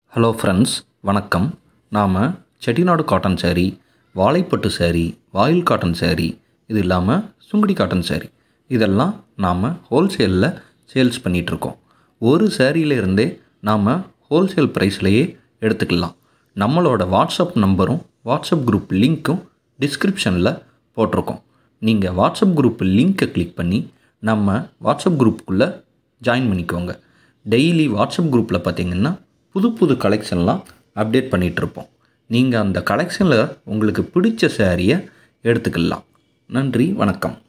hello friends வணக்கம் நாம் Chettinad cotton saree வாழைப்பட்டு saree வாயில் காட்டன் saree இது இல்லாமல் சுங்குடி காட்டன் saree இதெல்லாம் நாம் ஹோல்சேலில் சேல்ஸ் பண்ணிகிட்ருக்கோம் ஒரு சேரீல இருந்தே நாம் ஹோல்சேல் ப்ரைஸ்லையே எடுத்துக்கலாம் நம்மளோட வாட்ஸ்அப் நம்பரும் வாட்ஸ்அப் குரூப் லிங்க்கும் டிஸ்கிரிப்ஷனில் போட்டிருக்கோம் நீங்கள் வாட்ஸ்அப் குரூப் லிங்க்கை கிளிக் பண்ணி நம்ம வாட்ஸ்அப் குரூப்புக்குள்ளே ஜாயின் பண்ணிக்கோங்க டெய்லி வாட்ஸ்அப் குரூப்பில் பார்த்தீங்கன்னா புது புது கலெக்ஷன்லாம் அப்டேட் பண்ணிகிட்ருப்போம் நீங்கள் அந்த கலெக்ஷனில் உங்களுக்கு பிடிச்ச சேரீயை எடுத்துக்கலாம் நன்றி வணக்கம்